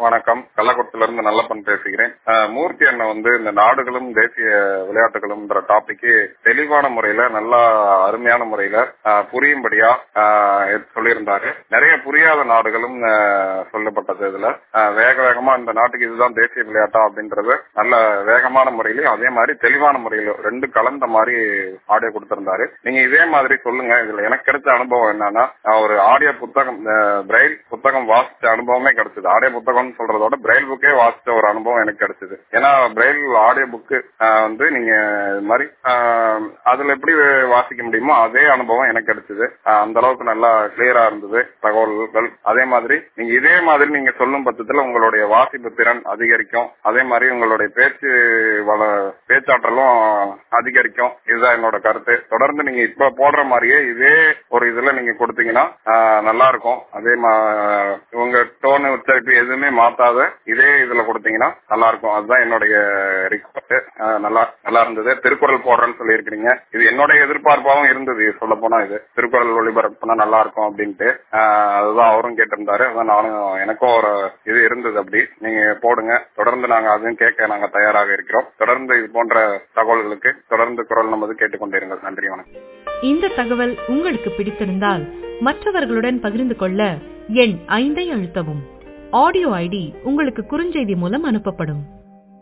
வணக்கம் கள்ளக்குளத்துல இருந்து நல்லப்பன் பேசுகிறேன் அஹ், மூர்த்தி அண்ணன் வந்து இந்த நாடுகளும் தேசிய விளையாட்டுகளும்ன்ற டாபிக்கு தெளிவான முறையில நல்லா அருமையான முறையில அஹ், புரியும்படியா அஹ், எடுத்து சொல்லியிருந்தாரு நிறைய புரியாத நாடுகளும் அஹ், சொல்லப்பட்டது இதுல அஹ், வேக வேகமா இந்த நாட்டுக்கு இதுதான் தேசிய விளையாட்டா அப்படின்றது நல்ல வேகமான முறையிலும் அதே மாதிரி தெளிவான முறையிலும் ரெண்டு கலந்த மாதிரி ஆடியோ கொடுத்திருந்தாரு நீங்க இதே மாதிரி சொல்லுங்க இதுல எனக்கு கிடைச்ச அனுபவம் என்னன்னா நான் ஒரு ஆடியோ புத்தகம் பிரைல் புத்தகம் வாசிச்ச அனுபவமே கிடைச்சது ஆடியோ புத்தகம்னு சொல்றதோட பிரைல் புக்கே வாசிச்ச ஒரு அனுபவம் எனக்கு கிடைச்சது ஏன்னா பிரைல் ஆடியோ புக்கு வந்து நீங்க இது மாதிரி ஆஹ், அதுல எப்படி வாசிக்க முடியுமோ அதே அனுபவம் எனக்கு கிடைச்சது ஆஹ், அந்த அளவுக்கு நல்லா கிளியரா இருந்தது தகவல்கள் அதே மாதிரி நீங்க இதே மாதிரி நீங்க சொல்லும் பட்சத்துல உங்களுடைய வாசிப்பு திறன் அதிகரிக்கும் அதே மாதிரி உங்களுடைய பேச்சு வள பேச்சாற்றலும் அதிகரிக்கும் இதுதான் என்னோட கருத்து தொடர்ந்து நீங்க இப்ப போடுற மாதிரியே இதே ஒரு இதுல நீங்க கொடுத்தீங்கன்னா ஆஹ், நல்லா இருக்கும் அதே மா- உங்க டோன் உச்சரிப்பு எதுவுமே மாத்தாத இதே இதுல கொடுத்தீங்கன்னா நல்லா இருக்கும் அதுதான் என்னுடைய ரிக்வஸ்ட் நல்லா நல்லா இருந்தது திருக்குறள் போடுறேன்னு சொல்லியிருக்கிறீங்க இது என்னுடைய எதிர்பார்ப்பாகவும் இருந்தது சொல்ல போனா இது திருக்குறள் ஒளிபரப்புனா நல்லா இருக்கும் அப்படின்ட்டு ஆஹ், அதுதான் அவரும் கேட்டிருந்தாரு அதான் நானும் எனக்கும் ஒரு இது இருந்தது அப்படி நீங்க போடுங்க தொடர்ந்து நாங்க அதையும் கேட்க நாங்க தயாராக இருக்கிறோம் தொடர்ந்து இது போன்ற தகவல்களுக்கு தொடர்ந்து குரல் நமது கேட்டுக்கொண்டிருங்கள் நன்றி வணக்கம் இந்த தகவல் உங்களுக்கு பிடித்திருந்தால் மற்றவர்களுடன் பகிர்ந்து கொள்ள எண் ஐந்தை அழுத்தவும் ஆடியோ ஐடி உங்களுக்கு குறுஞ்செய்தி மூலம் அனுப்பப்படும்